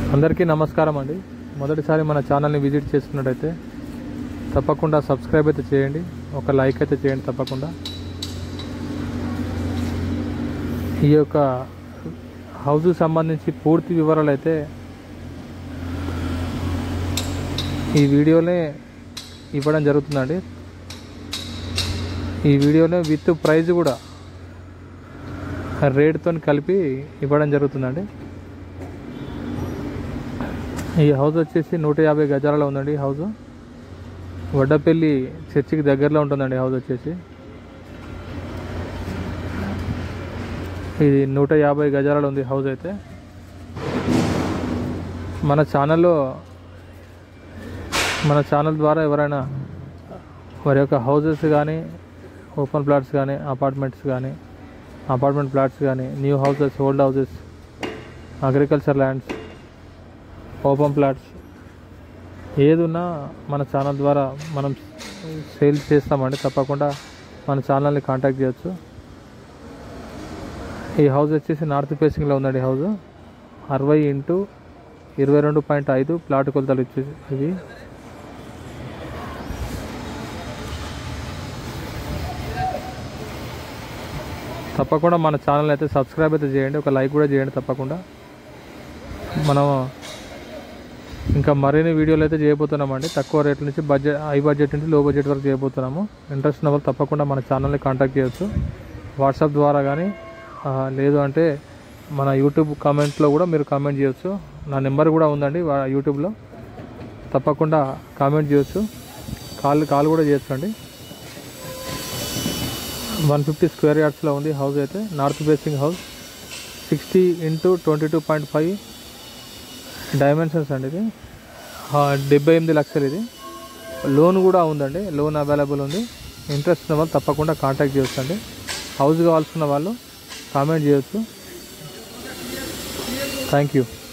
అందరికీ నమస్కారం అండి మొదటిసారి మన ఛానల్ని విజిట్ చేస్తున్నట్టయితే తప్పకుండా సబ్స్క్రైబ్ అయితే చేయండి ఒక లైక్ అయితే చేయండి తప్పకుండా ఈ యొక్క హౌస్కి సంబంధించి పూర్తి వివరాలు అయితే ఈ వీడియోనే ఇవ్వడం జరుగుతుందండి ఈ వీడియోలో విత్ ప్రైజ్ కూడా రేట్తో కలిపి ఇవ్వడం జరుగుతుందండి ఈ హౌస్ వచ్చేసి నూట యాభై గజాలలో ఉందండి ఈ హౌస్ వడ్డపల్లి చర్చికి దగ్గరలో ఉంటుందండి హౌస్ వచ్చేసి ఇది నూట యాభై గజాలలో ఉంది హౌస్ అయితే మన ఛానల్లో మన ఛానల్ ద్వారా ఎవరైనా వారి యొక్క హౌసెస్ కానీ ఓపెన్ ప్లాట్స్ కానీ అపార్ట్మెంట్స్ కానీ అపార్ట్మెంట్ ప్లాట్స్ కానీ new houses old houses agriculture lands open plots ఏది ఉన్నా మన ఛానల్ ద్వారా మనం సేల్స్ చేస్తామండి తప్పకుండా మన ఛానల్ని కాంటాక్ట్ చేయొచ్చు ఈ హౌస్ వచ్చేసి నార్త్ ఫేసింగ్లో ఉందండి హౌస్ అరవై ఇంటూ ఇరవై రెండు పాయింట్ ఐదు ప్లాట్ కొలతలు వచ్చేసి ఇవి తప్పకుండా మన ఛానల్ అయితే సబ్స్క్రైబ్ అయితే చేయండి ఒక లైక్ కూడా చేయండి తప్పకుండా మనం ఇంకా మరిన్ని వీడియోలు అయితే చేయబోతున్నామండి తక్కువ రేట్ల నుంచి బడ్జెట్ హై బడ్జెట్ నుంచి లో బడ్జెట్ వరకు చేయబోతున్నాము ఇంట్రెస్ట్ ఉన్న వాళ్ళు తప్పకుండా మన ఛానల్ని కాంటాక్ట్ చేయొచ్చు వాట్సాప్ ద్వారా కానీ ఆ, లేదు అంటే మన యూట్యూబ్ కామెంట్లో కూడా మీరు కామెంట్ చేయొచ్చు నా నెంబర్ కూడా ఉందండి వా- యూట్యూబ్లో తప్పకుండా కామెంట్ చేయొచ్చు కాల్ కాల్ కూడా చేయొచ్చు అండి వన్ ఫిఫ్టీ స్క్వేర్ యార్డ్స్లో ఉంది హౌస్ అయితే north facing house sixty into twenty two point five dimensions అండి ఇది ఆ, డెబ్బై ఎనిమిది లక్షలు ఇది లోన్ కూడా ఉందండి లోన్ అవైలబుల్ ఉంది ఇంట్రెస్ట్ ఉన్న వాళ్ళు తప్పకుండా కాంటాక్ట్ చేయొచ్చు అండి హౌస్ కావాల్సిన వాళ్ళు కామెంట్ చేయొచ్చు థ్యాంక్ యూ